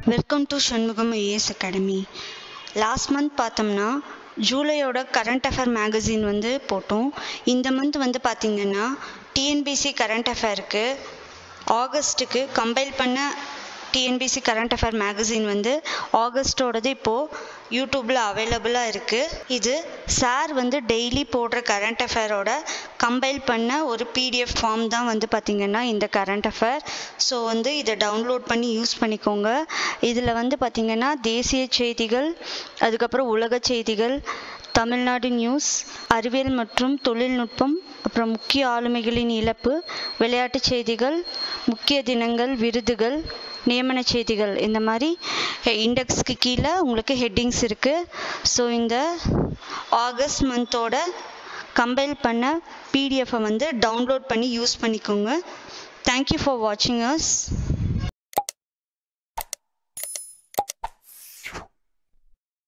welcome to Shanmugam IAS academy last month பார்த்தோம்னா ஜூலையோட current affair magazine வந்து போட்டோம் இந்த மந்த் வந்து பார்த்திங்கன்னா டிஎன்பிசி கரண்ட் அஃபேருக்கு ஆகஸ்ட்டுக்கு கம்பைல் பண்ண டிஎன்பிசி கரண்ட் அஃபேர் மேகசின் வந்து ஆகஸ்ட்டோடது இப்போது யூடியூப்பில் அவைலபிளாக இருக்குது இது சார் வந்து டெய்லி போடுற கரண்ட் அஃபேரோட கம்பைல் பண்ண ஒரு பிடிஎஃப் ஃபார்ம் தான் வந்து பார்த்திங்கன்னா இந்த கரண்ட் அஃபேர் ஸோ வந்து இதை டவுன்லோட் பண்ணி யூஸ் பண்ணிக்கோங்க இதில் வந்து பார்த்திங்கன்னா தேசிய செய்திகள் அதுக்கப்புறம் உலக செய்திகள் தமிழ்நாடு நியூஸ் அறிவியல் மற்றும் தொழில்நுட்பம் அப்புறம் முக்கிய ஆளுமைகளின் இழப்பு விளையாட்டுச் செய்திகள் முக்கிய தினங்கள் விருதுகள் நியமன செய்திகள் இந்த மாதிரி இண்டெக்ஸ்க்கு கீழே உங்களுக்கு ஹெட்டிங்ஸ் இருக்குது ஸோ இந்த ஆகஸ்ட் மந்தோட கம்பைல் பண்ண பிடிஎஃப்பை வந்து டவுன்லோட் பண்ணி யூஸ் பண்ணிக்கோங்க தேங்க்யூ ஃபார் வாட்சிங் அஸ்